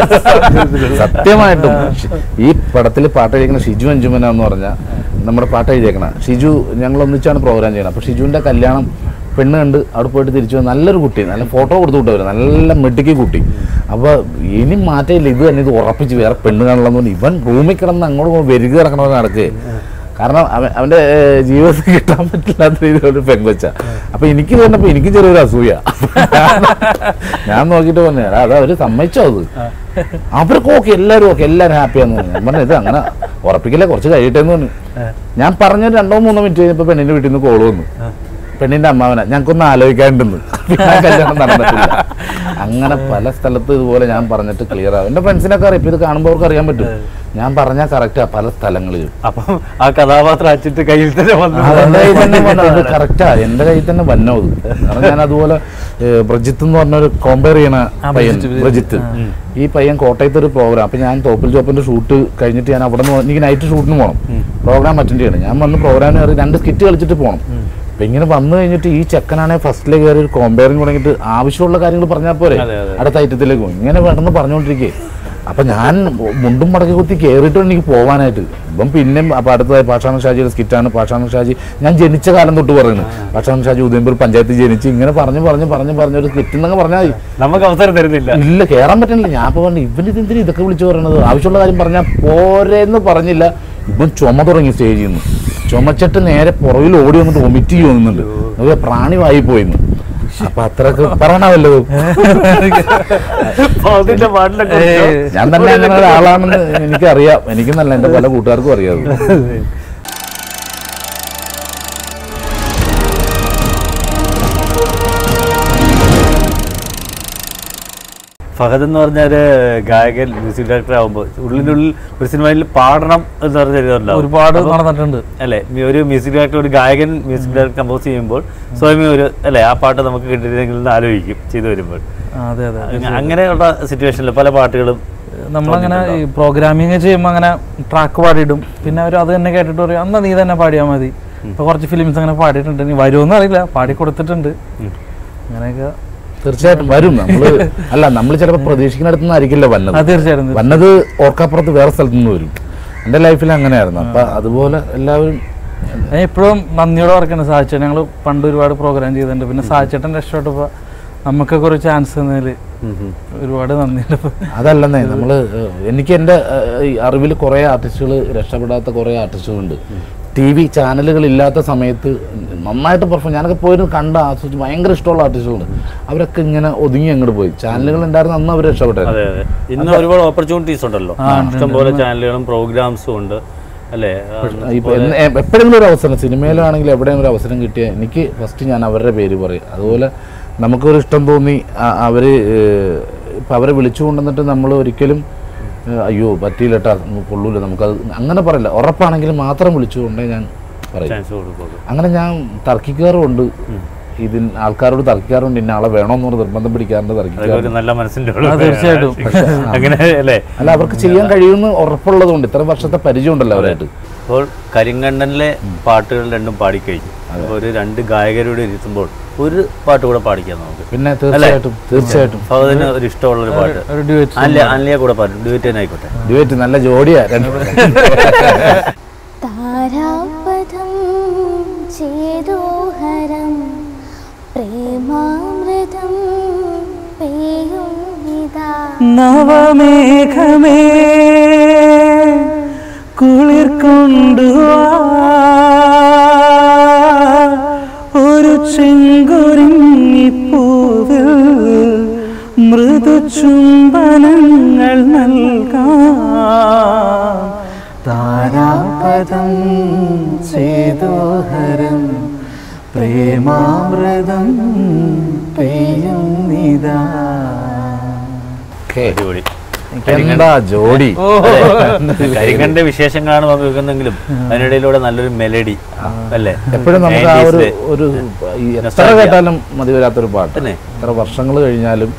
സത്യമായിട്ടും ഷി- ഈ പടത്തിൽ പാട്ട് എഴുതിക്കുന്ന ഷിജു അഞ്ചുമന എന്ന് പറഞ്ഞ നമ്മുടെ പാട്ട് എഴുതിയേക്കണ ഷിജു ഞങ്ങൾ ഒന്നിച്ചാണ് പ്രോഗ്രാം ചെയ്യണം അപ്പോൾ ഷിജുവിൻ്റെ കല്യാണം പെണ്ണ് കണ്ട് അവിടെ പോയിട്ട് തിരിച്ചു വന്ന് നല്ലൊരു കുട്ടി നല്ല ഫോട്ടോ കൊടുത്തു വിട്ടവർ നല്ല മിടുക്കി കുട്ടി അപ്പോൾ ഇനി മാറ്റമില്ല ഇത് തന്നെ ഇത് ഉറപ്പിച്ച് വേറെ പെണ്ണ് കാണണമെന്ന് പറഞ്ഞ് ഇവൻ റൂമിൽ കിടന്ന് അങ്ങോട്ട് പോകുമ്പോൾ വെരുക കിടക്കണമെന്ന് നടക്കുക കാരണം അവൻ അവൻ്റെ ഏഹ്, ജീവിതത്തിൽ കിട്ടാൻ പറ്റില്ലാത്ത രീതിയിലൊരു പെങ്കൊച്ച അപ്പൊ എനിക്ക് കണ്ടപ്പോൾ എനിക്ക് ചെറിയൊരു അസൂയ ഞാൻ നോക്കിയിട്ട് പറഞ്ഞു "എടാ, അത് അവര് സമ്മതിച്ചോ അത് അവർക്ക് ഓക്കെ എല്ലാവരും ഓക്കെ എല്ലാവരും ഹാപ്പിയാന്ന് പറഞ്ഞു ഞാൻ പറഞ്ഞു ഇത് അങ്ങനെ ഉറപ്പിക്കില്ല കുറച്ച് കഴിയട്ടെ എന്ന് പറഞ്ഞു ഞാൻ പറഞ്ഞ രണ്ടോ മൂന്നോ മിനിറ്റ് കഴിഞ്ഞപ്പോൾ പെണ്ണിന്റെ വീട്ടിൽ നിന്ന് കോള് വന്നു പെണ്ണിന്റെ അമ്മാവന ഞങ്ങൾക്കൊന്ന് ആലോചിക്കാണ്ടെന്ന് പിന്നെ ആ കല്യാണം നടന്നിട്ടില്ല അങ്ങനെ പല സ്ഥലത്ത് ഇതുപോലെ ഞാൻ പറഞ്ഞിട്ട് ക്ലിയർ ആവും എന്റെ ഫ്രണ്ട്സിനൊക്കെ അറിയാം ഇപ്പൊ ഇത് കാണുമ്പോൾ അവർക്ക് അറിയാൻ പറ്റും ഞാൻ പറഞ്ഞാൽ കറക്റ്റാ പല സ്ഥലങ്ങളിലും അപ്പം ആ കഥാപാത്രം അച്ചിട്ട് കയ്യിൽ തന്നെ വന്നു എന്റെ കയ്യിൽ തന്നെ വന്നു അത് കറക്റ്റാ എന്റെ കയ്യിൽ തന്നെ വന്നോ അത് കാരണം ഞാൻ അതുപോലെ ഏഹ്, ബ്രജിത്ത് എന്ന് പറഞ്ഞൊരു കോമ്പയർ ചെയ്യണ പയ്യൻ ബ്രജിത്ത് ഈ പയ്യൻ കോട്ടയത്ത് ഒരു പ്രോഗ്രാം അപ്പൊ ഞാൻ തോപ്പിൽ ചോപ്പിന്റെ ഷൂട്ട് കഴിഞ്ഞിട്ട് ഞാൻ അവിടെ നിന്ന് എനിക്ക് നൈറ്റ് ഷൂട്ടിന് പോകണം പ്രോഗ്രാം അറ്റൻഡ് ചെയ്യണം ഞാൻ വന്ന് പ്രോഗ്രാമിന് കയറി രണ്ട് സ്കിറ്റ് കളിച്ചിട്ട് പോകണം അപ്പൊ ഇങ്ങനെ വന്നു കഴിഞ്ഞിട്ട് ഈ ചെക്കനാണെ ഫസ്റ്റിൽ കയറി ഒരു കോമ്പയറിങ് തുടങ്ങിയിട്ട് ആവശ്യമുള്ള കാര്യങ്ങൾ പറഞ്ഞാൽ പോരെ അതെ, അതെ. അടുത്ത ഐറ്റത്തിലേക്ക് പോകും ഇങ്ങനെ വേണമെന്ന് പറഞ്ഞുകൊണ്ടിരിക്കേ അപ്പൊ ഞാൻ മുണ്ടും മടക്കി കുത്തി കയറിയിട്ട് എനിക്ക് പോവാനായിട്ട് ഇപ്പം പിന്നെ അപ്പൊ അടുത്ത പാഷാണ ഷാജിയുടെ സ്കിറ്റാണ് പാഷാണ ഷാജി ഞാൻ ജനിച്ച കാലം തൊട്ട് പറയുന്നത് പാഷാണ ഷാജി ഉദയംപൂർ പഞ്ചായത്തിൽ ജനിച്ച് ഇങ്ങനെ പറഞ്ഞു പറഞ്ഞു പറഞ്ഞു പറഞ്ഞ ഒരു സ്കിറ്റ് എന്നൊക്കെ പറഞ്ഞാൽ മതി. നമുക്ക് അവസരം തരുന്നില്ല ഇല്ല കയറാൻ പറ്റുന്നില്ല ഞാൻ ഇപ്പൊ പറഞ്ഞു ഇവന് ഇതെന്തിനാ ഇതൊക്കെ വിളിച്ചു പറയണത് ആവശ്യമുള്ള കാര്യം പറഞ്ഞാൽ പോരെന്ന് പറഞ്ഞില്ല ഇവൻ ചുമ തുടങ്ങി സ്റ്റേജിൽ നിന്ന് ചുമച്ചിട്ട് നേരെ പുറകിൽ ഓടി വന്നിട്ട് വൊമിറ്റ് ചെയ്യുന്നുണ്ട് അത് പ്രാണിവായി പോയിന്ന് അപ്പൊ അത്രക്ക് പറയണമല്ലോ അപ്പൊ അതിന്റെ പാട്ടിലൊക്കെ ഞാൻ തന്നെ അങ്ങനെ ഒരാളാണെന്ന് എനിക്കറിയാം എനിക്കെന്നല്ല എന്റെ പല കൂട്ടുകാർക്കും അറിയാം അത്. ഫഹദ് എന്ന് പറഞ്ഞൊരു ഗായകൻ മ്യൂസിക് ഡയറക്ടർ ആകുമ്പോൾ ഉള്ളിനുള്ളിൽ ഒരു സിനിമയിൽ പാടണം എന്ന് പറഞ്ഞിട്ടുണ്ടാവും ഒരുപാട് നടന്നിട്ടുണ്ട് അല്ലെ ഒരു മ്യൂസിക് ഡയറക്ടർ ഒരു ഗായകൻ മ്യൂസിക് ഡയറക്ടർ കമ്പോസ് ചെയ്യുമ്പോൾ സ്വയം ഒരു അല്ലെ ആ പാട്ട് നമുക്ക് കിട്ടിയിരുന്നെങ്കിൽ എന്ന് ആലോചിക്കും ചെയ്തു വരുമ്പോൾ ആ, അതെ അതെ അങ്ങ- അങ്ങനെയുള്ള സിറ്റുവേഷനിൽ പല പാട്ടുകളും നമ്മളങ്ങനെ ഈ പ്രോഗ്രാമിങ് ചെയ്യുമ്പോൾ അങ്ങനെ ട്രാക്ക് പാടിയിടും പിന്നെ അവർ അത് തന്നെ കേട്ടിട്ട് പറയും അന്നാ നീ തന്നെ പാടിയാൽ മതി ഇപ്പൊ കുറച്ച് ഫിലിംസ് അങ്ങനെ പാടിയിട്ടുണ്ട് ഇനി വരുമെന്ന് അറിയില്ല പാടി കൊടുത്തിട്ടുണ്ട് അങ്ങനെയൊക്കെ തീർച്ചയായിട്ടും വരും നമ്മള് അല്ല നമ്മൾ ചിലപ്പോൾ പ്രതീക്ഷിക്കുന്നിടത്തുനിന്ന് ആയിരിക്കില്ല വന്നത് ആ തീർച്ചയായിട്ടും വന്നത് ഓർക്കപ്പുറത്ത് വേറെ സ്ഥലത്തു നിന്ന് വരും എൻ്റെ ലൈഫിൽ അങ്ങനെയായിരുന്നു അപ്പൊ അതുപോലെ എല്ലാവരും ഞാൻ ഇപ്പോഴും നന്ദിയോടെ ഓർക്കണം സാഹിച്ചേട്ടൻ ഞങ്ങൾ പണ്ട് ഒരുപാട് പ്രോഗ്രാം ചെയ്തിട്ടുണ്ട് പിന്നെ സാഹിച്ചേട്ടൻ രക്ഷപ്പെട്ടപ്പോൾ നമുക്കൊക്കെ ഒരു ചാൻസ് തന്നതിൽ ഒരുപാട് നന്ദിയുണ്ട് അതല്ലെന്നേ നമ്മൾ എനിക്ക് എൻ്റെ അറിവിൽ കുറേ ആർട്ടിസ്റ്റുകൾ രക്ഷപ്പെടാത്ത കുറേ ആർട്ടിസ്റ്റുകളുണ്ട് ടി വി ചാനലുകൾ ഇല്ലാത്ത സമയത്ത് നന്നായിട്ട് പെർഫോം ഞാനൊക്കെ പോയിരുന്നു കണ്ട് ആസ്വദിച്ച് ഭയങ്കര ഇഷ്ടമുള്ള ആർട്ടിസ്റ്റുകളുണ്ട് അവരൊക്കെ ഇങ്ങനെ ഒതുങ്ങി അങ്ങോട്ട് പോയി ചാനലുകൾ ഉണ്ടായിരുന്നു അന്ന് അവർ രക്ഷപ്പെട്ടായിരുന്നു അതെ അതെ ഇന്ന് ഒരുപാട് ഓപ്പർച്യൂണിറ്റീസ് ഉണ്ടല്ലോ ഇഷ്ടംപോലെ ചാനലുകളും പ്രോഗ്രാംസും ഉണ്ട് അല്ലേ ആ, ഇപ്പൊ എന്ന് എ- എപ്പോഴെങ്കിലും ഒരു അവസരം സിനിമയിലാണെങ്കിൽ എവിടെയെങ്കിലും ഒരു അവസരം കിട്ടിയാൽ എനിക്ക് ഫസ്റ്റ് ഞാൻ അവരുടെ പേര് പറയും അതുപോലെ നമുക്കൊരു ഇഷ്ടം തോന്നി ആ- അവര് ഏഹ്, ഇപ്പൊ അവരെ വിളിച്ചു കൊണ്ടുവന്നിട്ട് നമ്മൾ ഒരിക്കലും ഏഹ്, അയ്യോ പറ്റിയില്ലട്ടാ നമുക്ക് കൊള്ളൂല നമുക്കത് അങ്ങനെ പറയില്ല ഉറപ്പാണെങ്കിൽ മാത്രം വിളിച്ചുകൊണ്ടേ ഞാൻ പറയും ചാൻസ് കൊടുക്കുള്ളൂ അങ്ങനെ ഞാൻ തർക്കിക്കാറുമുണ്ട് ഇതിന് ആൾക്കാരോട് തർക്കിക്കാറുണ്ട് ഇന്ന ആളെ വേണമെന്ന് പറഞ്ഞ് നിർബന്ധം പിടിക്കാറുണ്ട് അതൊക്കെ തർക്കിക്കാറുണ്ട് ഒരു നല്ല മനസ്സിന്റെ ആ, തീർച്ചയായിട്ടും. അങ്ങനെ അല്ലേ അല്ല അവർക്ക് ചെയ്യാൻ കഴിയുമെന്ന് ഉറപ്പുള്ളതുകൊണ്ട് ഇത്ര വർഷത്തെ പരിചയം ഉണ്ടല്ലോ അവരായിട്ട് അപ്പോൾ കരിങ്കണ്ണനിലെ പാട്ടുകൾ രണ്ടും പാടിക്കഴിഞ്ഞു അപ്പോൾ ഒരു രണ്ട് ഗായകരോട് ഇരുത്തുമ്പോൾ ഒരു പാട്ട് കൂടെ പാടിക്കാം നമുക്ക് പിന്നെ തീർച്ചയായിട്ടും തീർച്ചയായിട്ടും ഫഹദിന് ഒരു ഇഷ്ടമുള്ള ഒരു പാട്ട് ഒരു ഡ്യൂറ്റ് അല്ല അല്ലയെ കൂടെ പാട്ട് ഡ്യൂറ്റ് തന്നെ ആയിക്കോട്ടെ ഡ്യുവറ്റ് നല്ല ജോഡിയാ രണ്ട് താരാപദം ചേതോഹരം പ്രേമാമൃതം പേയും ഇതാ നവമേഘമേ കുളിർ കൊണ്ടുവാ ഒരു ചെങ്കുരിങ്ങിപ്പൂവിൽ മൃദു ചുംബനങ്ങൾ നൽകാം താരാപദം ചേതോഹരം പ്രേമാമൃതം പെയ്യുന്നിതാ അടിപൊളി എന്താ ജോഡി കരിങ്കണ്ണന്റെ വിശേഷങ്ങളാണ് പങ്കുവെക്കുന്നെങ്കിലും അതിനിടയിലൂടെ നല്ലൊരു മെലഡി അല്ലേ എപ്പോഴും നമുക്ക് ആ ഒരു 90s ലെ ഒരു ഈ എത്ര Nostalgia. കേട്ടാലും മതി വരാത്തൊരു പാട്ട് തന്നെ. എത്ര വർഷങ്ങൾ കഴിഞ്ഞാലും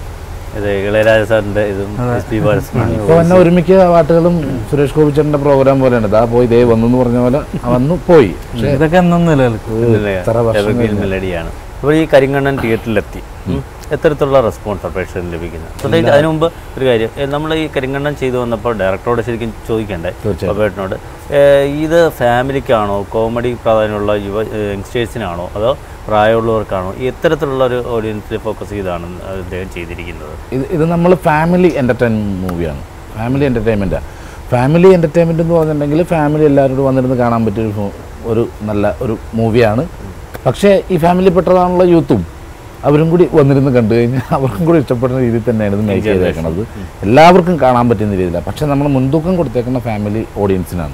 ഇത് ഇളയരാജ സാറിന്റെ ഇതും എസ് പി ബാലസുബ്രഹ്മണ്യം ഇപ്പൊ തന്നെ ഒരുമിക്ക പാട്ടുകളും സുരേഷ് ഗോപിച്ചേട്ടന്റെ പ്രോഗ്രാം പോലെയാണ് ദാ പോയി ദേ വന്നു എന്ന് പറഞ്ഞ പോലെ വന്നു പോയി പക്ഷെ ഇതൊക്കെ എന്നും നിലനിൽക്കും എത്ര വർഷം എവർഗ്രീൻ മെലഡിയാണ് അപ്പോൾ ഈ കരിങ്കണ്ണൻ തിയേറ്ററിലെത്തി ഉം. എത്തരത്തിലുള്ള റെസ്പോൺസ് പ്രേക്ഷകന് ലഭിക്കുന്നത് പ്രത്യേകിച്ച് അതിനു മുമ്പ് ഒരു കാര്യം ഏ, നമ്മൾ ഈ കരിങ്കണ്ണൻ ചെയ്തു വന്നപ്പോൾ ഡയറക്ടറോട് ശരിക്കും ചോദിക്കണ്ടേ തീർച്ചയായും. ബബേട്ടനോട് ഏ, ഇത് ഫാമിലിക്കാണോ കോമഡി പ്രാധാന്യമുള്ള യുവ യങ്സ്റ്റേഴ്സിനാണോ അതോ പ്രായമുള്ളവർക്കാണോ ഈ എത്തരത്തിലുള്ള ഒരു ഓഡിയൻസിൽ ഫോക്കസ് ചെയ്താണ് അദ്ദേഹം ചെയ്തിരിക്കുന്നത് ഇത് ഇത് നമ്മൾ ഫാമിലി എൻ്റർടൈൻമെൻറ്റ് മൂവിയാണ് ഫാമിലി എൻ്റർടൈൻമെൻറ്റാണ് ഫാമിലി എൻ്റർടൈൻമെൻറ്റ് എന്ന് പറഞ്ഞിട്ടുണ്ടെങ്കിൽ ഫാമിലി എല്ലാവരോടും വന്നിരുന്ന് കാണാൻ പറ്റിയ ഒരു ഫോ- ഒരു നല്ല ഒരു മൂവിയാണ് പക്ഷേ ഈ ഫാമിലി പെട്ടതാണുള്ള യൂത്തും അവരും കൂടി വന്നിരുന്ന് കണ്ടു കഴിഞ്ഞാൽ അവർക്കും കൂടി ഇഷ്ടപ്പെടുന്ന രീതിയിൽ തന്നെയാണ് ഇത് മേക്ക് ചെയ്തേക്കുന്നത് എല്ലാവർക്കും കാണാൻ പറ്റുന്ന രീതിയിലാണ് പക്ഷേ നമ്മൾ മുൻതൂക്കം കൊടുത്തേക്കുന്ന ഫാമിലി ഓഡിയൻസിനാണ്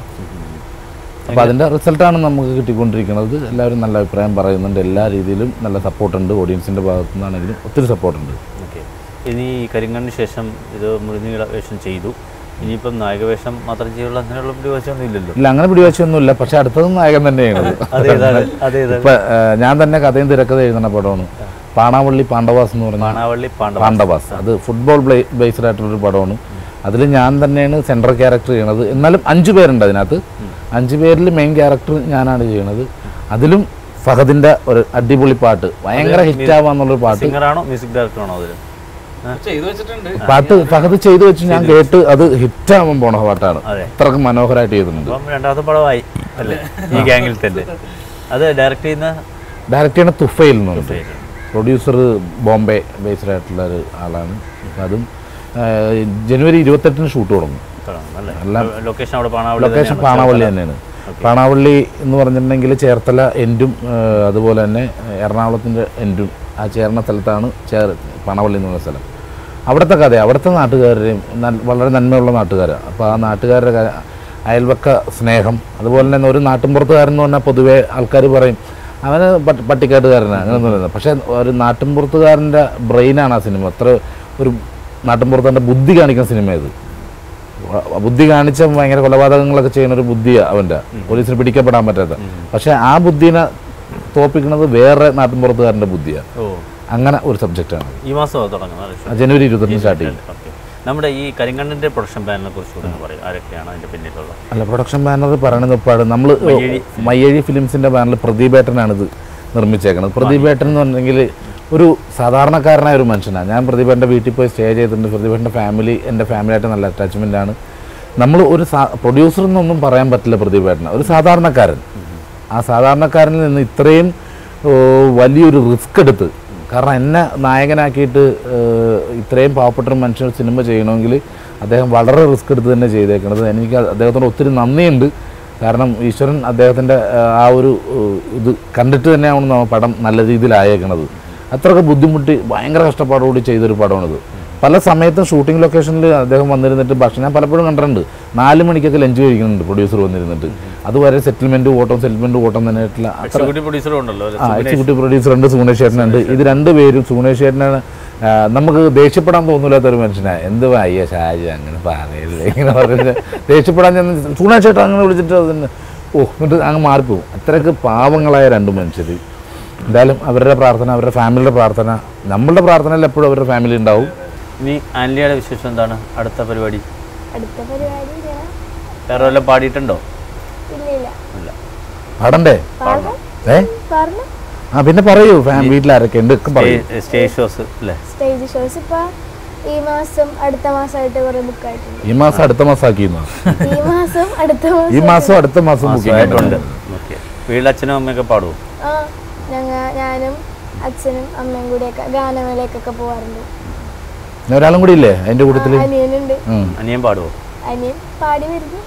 അപ്പോൾ അതിൻ്റെ റിസൾട്ടാണ് നമുക്ക് കിട്ടിക്കൊണ്ടിരിക്കുന്നത് എല്ലാവരും നല്ല അഭിപ്രായം പറയുന്നുണ്ട് എല്ലാ രീതിയിലും നല്ല സപ്പോർട്ടുണ്ട് ഓഡിയൻസിൻ്റെ ഭാഗത്തു നിന്നാണെങ്കിലും ഒത്തിരി സപ്പോർട്ടുണ്ട് ഓക്കെ ഇനി ഈ കരിങ്കണ്ണിന് ശേഷം ഇത് മുറിഞ്ഞീള വേഷം ചെയ്തു ഇനിയിപ്പം നായകവേഷം മാത്രം ചെയ്യുള്ള അങ്ങനെയുള്ള പരിവേഷമൊന്നും ഇല്ലല്ലോ ഇല്ല അങ്ങനെ പിടിവശമൊന്നുമില്ല പക്ഷെ അടുത്തത് നായകൻ തന്നെയാണ് അതേതാണ് അതേതാണ് ഇപ്പൊ ഏഹ്, ഞാൻ തന്നെ കഥയും തിരക്കഥ എഴുതുന്ന പടമാണ് പാണാവള്ളി പാണ്ഡവാസ് എന്ന് പറഞ്ഞ പാണാവള്ളി പാണ്ഡവ പാണ്ഡവാസ് അത് ഫുട്ബോൾ ബേസ്ഡ് ആയിട്ടുള്ളൊരു പടമാണ് അതിൽ ഞാൻ തന്നെയാണ് സെൻട്രൽ ക്യാരക്ടർ ചെയ്യണത് എന്നാലും അഞ്ചു പേരുണ്ട് അതിനകത്ത് അഞ്ചു പേരിൽ മെയിൻ ക്യാരക്ടർ ഞാനാണ് ചെയ്യണത് അതിലും ഫഹദിന്റെ ഒരു അടിപൊളി പാട്ട് ഭയങ്കര ഹിറ്റ് ആവാന്നുള്ളൊരു പാട്ട് സിംഗറാണോ മ്യൂസിക് ഡയറക്ടറാണോ അതിൽ ചെയ്തു വെച്ചിട്ടുണ്ട് പാട്ട് ഫഹദ് ചെയ്തു വെച്ച് ഞാൻ കേട്ട് അത് ഹിറ്റ് ആവാൻ പോണ പാട്ടാണ് അതെ. അത്രക്ക് മനോഹരമായിട്ട് ചെയ്തിട്ടുണ്ട് അപ്പം രണ്ടാമത്തെ പടമായി അല്ലേ ഈ ഗാങ്ങിൽ തന്നെ അത് ഡയറക്റ്റ് ചെയ്യുന്ന ഡയറക്റ്റ് ചെയ്യണ തുഫയിൽ എന്ന് പറഞ്ഞിട്ട് പ്രൊഡ്യൂസർ ബോംബെ ബേസ്ഡ് ആയിട്ടുള്ള ഒരു ആളാണ് അപ്പം അതും ആ, ജനുവരി ഇരുപത്തെട്ടിന് ഷൂട്ട് തുടങ്ങും പടമാണ് അല്ലേ എല്ലാം ലൊക്കേഷൻ അവിടെ പാണാവള്ളി ലൊക്കേഷൻ തന്നെയാണ്. പാണാവള്ളി തന്നെയാണ് പാണാവള്ളി എന്ന് പറഞ്ഞിട്ടുണ്ടെങ്കിൽ ചേർത്തല എൻഡും ആ, അതുപോലെ തന്നെ എറണാകുളത്തിൻ്റെ എൻഡും ആ ചേർന്ന സ്ഥലത്താണ് ചേർ പാണാവള്ളി എന്നുള്ള സ്ഥലം അവിടുത്തെ കഥ അവിടുത്തെ നാട്ടുകാരുടെയും നൽ- വളരെ നന്മയുള്ള നാട്ടുകാരാണ് അപ്പോൾ ആ നാട്ടുകാരുടെ ക- അയൽവക്ക സ്നേഹം അതുപോലെ തന്നെ ഒരു നാട്ടിൻപുറത്തുകാരൻ എന്ന് പറഞ്ഞാൽ പൊതുവേ ആൾക്കാർ പറയും അവന് പട്ട് പട്ടിക്കാട്ടുകാരനാണ് അങ്ങനെയൊന്നും പറയുന്നത് പക്ഷേ ഒരു നാട്ടിൻപുറത്തുകാരൻ്റെ ബ്രെയിനാണ് ആ സിനിമ അത്ര ഒരു നാട്ടിൻപുറത്തെ ബുദ്ധി കാണിക്കുന്ന സിനിമ ഇത് വ- ബുദ്ധി കാണിച്ച ഭയങ്കര കൊലപാതകങ്ങളൊക്കെ ചെയ്യുന്ന ഒരു ബുദ്ധിയാണ് അവൻ്റെ പോലീസിന് പിടിക്കപ്പെടാൻ പറ്റാത്ത പക്ഷെ ആ ബുദ്ധിനെ തോപ്പിക്കുന്നത് വേറെ നാട്ടിൻപുറത്തുകാരൻ്റെ ബുദ്ധിയാണ് ഓ അങ്ങനെ ഒരു സബ്ജക്റ്റാണ് ഈ മാസം തുടങ്ങുന്നത് ജനുവരി ഇരുപത്തൊന്ന് സ്റ്റാർട്ട് ചെയ്യും ഓക്കെ നമ്മുടെ ഈ കരിങ്കണ്ണൻ്റെ പ്രൊഡക്ഷൻ ബാനിനെ കുറിച്ച് കൂടെ ഒന്ന് പറയും ആരൊക്കെയാണ് അതിൻ്റെ പിന്നിലുള്ളത് അല്ല പ്രൊഡക്ഷൻ ബാനർ പറയണത് ഇപ്പാട് നമ്മൾ മയ്യഴി മയ്യഴി ഫിലിംസിൻ്റെ ബാനറിൽ പ്രദീപേട്ടനാണ് ഇത് നിർമ്മിച്ചേക്കുന്നത് പ്രദീപേട്ടൻ എന്ന് പറഞ്ഞെങ്കിൽ ഒരു സാധാരണക്കാരനായ ഒരു മനുഷ്യനാണ് ഞാൻ പ്രദീപേട്ടൻ്റെ വീട്ടിൽ പോയി സ്റ്റേ ചെയ്തിട്ടുണ്ട് പ്രദീപേട്ടൻ്റെ ഫാമിലി എൻ്റെ ഫാമിലിയായിട്ട് നല്ല അറ്റാച്ച്മെൻ്റ് ആണ് നമ്മൾ ഒരു പ്രൊഡ്യൂസർ എന്നൊന്നും പറയാൻ പറ്റില്ല പ്രദീപേട്ടന് ഒരു സാധാരണക്കാരൻ ആ സാധാരണക്കാരനിൽ നിന്ന് ഇത്രയും ഓ, വലിയൊരു റിസ്ക് എടുത്ത് കാരണം എന്നെ നായകനാക്കിയിട്ട് ഏഹ്, ഇത്രയും പാവപ്പെട്ട ഒരു മനുഷ്യൻ സിനിമ ചെയ്യണമെങ്കിൽ അദ്ദേഹം വളരെ റിസ്ക് എടുത്ത് തന്നെ ചെയ്തേക്കണത് എനിക്ക് അദ്ദേഹത്തോട് ഒത്തിരി നന്ദിയുണ്ട് കാരണം ഈശ്വരൻ അദ്ദേഹത്തിൻ്റെ ആ ഒരു ഏഹ്, ഇത് കണ്ടിട്ട് തന്നെയാണ് നമ്മ പടം നല്ല രീതിയിലായേക്കണത് അത്രയൊക്കെ ബുദ്ധിമുട്ടി ഭയങ്കര കഷ്ടപ്പാടോടുകൂടി ചെയ്തൊരു പടമാണിത് പല സമയത്തും ഷൂട്ടിംഗ് ലൊക്കേഷനിൽ അദ്ദേഹം വന്നിരുന്നിട്ട് ഭക്ഷണം ഞാൻ പലപ്പോഴും കണ്ടിട്ടുണ്ട് നാല് മണിക്കൊക്കെ ലഞ്ച് കഴിക്കുന്നുണ്ട് പ്രൊഡ്യൂസർ വന്നിരുന്നിട്ട് അതുവരെ സെറ്റിൽമെൻറ്റ് ഓട്ടം സെറ്റിൽമെൻറ്റ് ഓട്ടം തന്നെ ആയിട്ടുള്ള അത്ര എക്സിക്യൂട്ടീവ് പ്രൊഡ്യൂസറും ഉണ്ടല്ലോ അല്ലേ? ആ എക്സിക്യൂട്ടീവ് പ്രൊഡ്യൂസർ ഉണ്ട് സുഗുണേഷ് ചേട്ടനുണ്ട് ഇത് രണ്ടുപേരും സുഗുണേഷ് ചേട്ടനാണ് ആ, നമുക്ക് ദേഷ്യപ്പെടാൻ തോന്നില്ലാത്ത ഒരു മനുഷ്യനാണ് എന്ത് അയ്യ ഷാജി അങ്ങനെ പറയില്ലേ ഇങ്ങനെ പറഞ്ഞിട്ട് ദേഷ്യപ്പെടാൻ ചെന്ന് സുഗുണേഷ് ചേട്ടൻ അങ്ങനെ വിളിച്ചിട്ട് അതിന് ഓ എന്നിട്ട് അങ്ങ് മാറിപ്പോവും അത്രയ്ക്ക് പാവങ്ങളായ രണ്ട് മനുഷ്യർ എന്തായാലും അവരുടെ പ്രാർത്ഥന അവരുടെ ഫാമിലിയുടെ പ്രാർത്ഥന നമ്മളുടെ പ്രാർത്ഥനയിൽ എപ്പോഴും അവരുടെ ഫാമിലി ഉണ്ടാവും ഇനി ആൻലിയുടെ വിശേഷം എന്താണ് അടുത്ത പരിപാടി അടുത്ത പരിപാടി ഞാൻ വേറെ വല്ലതും പാടിയിട്ടുണ്ടോ ഇല്ല ഇല്ല ഇല്ല പാടണ്ടേ പാടാം ഏ പറഞ്ഞു ആ പിന്നെ പറയൂ ഫാം വീട്ടിലാരൊക്കെ ഉണ്ട് ഒക്കെ പറയൂ സ്റ്റേജ് ഷോസ് അല്ലേ സ്റ്റേജ് ഷോസ് ഇപ്പൊ ഈ മാസം അടുത്ത മാസമായിട്ട് കുറെ ബുക്ക് ആയിട്ടുണ്ട് ഈ മാസം അടുത്ത മാസം ആക്കിയിരുന്നു ഈ മാസം അടുത്ത ഈ മാസം മാസം അടുത്ത മാസം ബുക്കിംഗ് ആയിട്ടുണ്ട് ഓക്കെ വീട്ടിൽ അച്ഛനും അമ്മയൊക്കെ പാടുമോ ആ ഞങ്ങ ഞാനും അച്ഛനും അമ്മയും കൂടിയൊക്കെ ഗാനമേളയ്ക്കൊക്കെ പോവാറുണ്ട് പിന്നെ ഒരാളും കൂടി ഇല്ലേ അതിന്റെ കൂട്ടത്തിൽ അനിയനുണ്ട് അനിയൻ പാടുമോ അനിയൻ പാടി വരുന്നു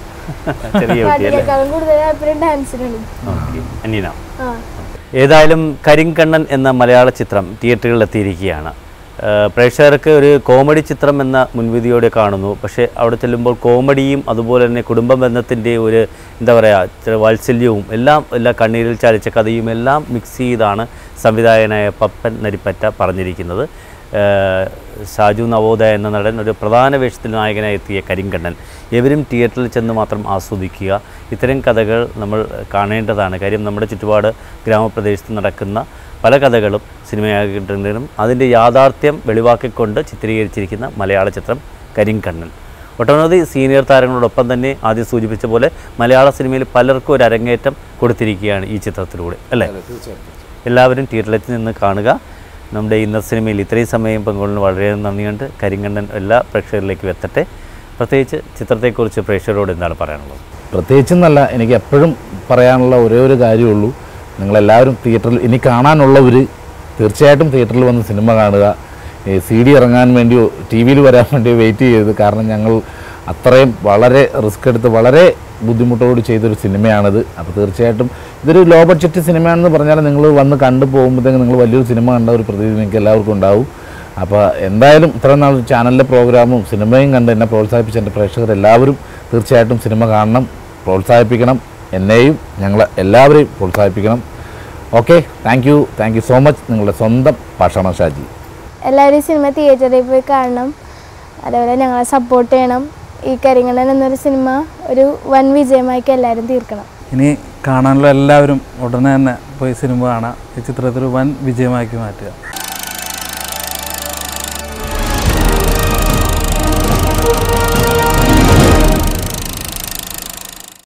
ചെറിയ കുട്ടി അല്ലേ പാട്ടിനേക്കാളും കൂടുതൽ താല്പര്യം ഡാൻസിനുണ്ട് ഓക്കെ അനിയനാ ആ ഏതായാലും കരിങ്കണ്ണൻ എന്ന മലയാള ചിത്രം തിയേറ്ററുകളിൽ എത്തിയിരിക്കുകയാണ് ഏഹ് പ്രേക്ഷകർക്ക് ഒരു കോമഡി ചിത്രം എന്ന മുൻവിധിയോടെ കാണുന്നു പക്ഷേ അവിടെ ചെല്ലുമ്പോൾ കോമഡിയും അതുപോലെ തന്നെ കുടുംബ ബന്ധത്തിൻ്റെ ഒരു എന്താ പറയുക ചില വാത്സല്യവും എല്ലാം എല്ലാ കണ്ണീരിൽ ചാലിച്ച കഥയും എല്ലാം മിക്സ് ചെയ്താണ് സംവിധായകനായ പപ്പൻ നരിപ്പറ്റ പറഞ്ഞിരിക്കുന്നത് ഏഹ് ഷാജു നവോദയ എന്ന നടൻ ഒരു പ്രധാന വേഷത്തിൽ നായകനായി എത്തിയ കരിങ്കണ്ണൻ എവരും തിയേറ്ററിൽ ചെന്ന് മാത്രം ആസ്വദിക്കുക ഇത്തരം കഥകൾ നമ്മൾ കാണേണ്ടതാണ് കാര്യം നമ്മുടെ ചുറ്റുപാട് ഗ്രാമപ്രദേശത്ത് നടക്കുന്ന പല കഥകളും സിനിമയാക്കിയിട്ടുണ്ടെങ്കിലും അതിൻ്റെ യാഥാർത്ഥ്യം വെളിവാക്കിക്കൊണ്ട് ചിത്രീകരിച്ചിരിക്കുന്ന മലയാള ചിത്രം കരിങ്കണ്ണൻ ഒട്ടനവധി സീനിയർ താരങ്ങളോടൊപ്പം തന്നെ ആദ്യം സൂചിപ്പിച്ച പോലെ മലയാള സിനിമയിൽ പലർക്കും ഒരു അരങ്ങേറ്റം കൊടുത്തിരിക്കുകയാണ് ഈ ചിത്രത്തിലൂടെ അല്ലേ എല്ലാവരും തിയേറ്ററിലെത്തി നിന്ന് കാണുക നമ്മുടെ ഇന്നത്തെ സിനിമയിൽ ഇത്രയും സമയം പങ്കുകൊള്ളുന്ന വളരെ നന്ദിയുണ്ട് കരിങ്കണ്ണൻ എല്ലാ പ്രേക്ഷകരിലേക്കും എത്തട്ടെ പ്രത്യേകിച്ച് ചിത്രത്തെക്കുറിച്ച് പ്രേക്ഷകരോട് എന്താണ് പറയാനുള്ളത് പ്രത്യേകിച്ചെന്നല്ല എനിക്ക് എപ്പോഴും പറയാനുള്ള ഒരേ ഒരു കാര്യമുള്ളൂ നിങ്ങളെല്ലാവരും തിയേറ്ററിൽ ഇനി കാണാനുള്ളവർ തീർച്ചയായിട്ടും തിയേറ്ററിൽ വന്ന് സിനിമ കാണുക സി ഡി ഇറങ്ങാൻ വേണ്ടിയോ ടി വിയിൽ വരാൻ വേണ്ടിയോ വെയിറ്റ് ചെയ്യരുത് കാരണം ഞങ്ങൾ അത്രയും വളരെ റിസ്ക് എടുത്ത് വളരെ ബുദ്ധിമുട്ടോട് ചെയ്തൊരു സിനിമയാണിത് അപ്പോൾ തീർച്ചയായിട്ടും ഇതൊരു ലോ ബഡ്ജറ്റ് സിനിമയാണെന്ന് പറഞ്ഞാൽ നിങ്ങൾ വന്ന് കണ്ടു പോകുമ്പോഴത്തേക്ക് നിങ്ങൾ വലിയൊരു സിനിമ കണ്ട ഒരു പ്രതീതി നിങ്ങൾക്ക് എല്ലാവർക്കും ഉണ്ടാവും അപ്പോൾ എന്തായാലും ഇത്രയും നാൾ ചാനലിലെ പ്രോഗ്രാമും സിനിമയും കണ്ട് എന്നെ പ്രോത്സാഹിപ്പിച്ച എൻ്റെ പ്രേക്ഷകർ എല്ലാവരും തീർച്ചയായിട്ടും സിനിമ കാണണം പ്രോത്സാഹിപ്പിക്കണം എന്നെയും ഞങ്ങളെ എല്ലാവരെയും പ്രോത്സാഹിപ്പിക്കണം okay thank you thank you so much നിങ്ങളുടെ സ്വന്തം ഭക്ഷണം ഷാജി എല്ലാവരും ഈ സിനിമ തിയേറ്ററിൽ പോയി കാണണം അതേപോലെ ഞങ്ങളെ സപ്പോർട്ട് ചെയ്യണം ഈ കരിങ്ങണൻ എന്നൊരു സിനിമ ഒരു വൻ വിജയമാക്കി എല്ലാവരും തീർക്കണം ഇനി കാണാനുള്ള എല്ലാവരും ഉടനെ തന്നെ പോയി സിനിമ കാണാം ഈ ചിത്രത്തിൽ വൻ വിജയമാക്കി മാറ്റുക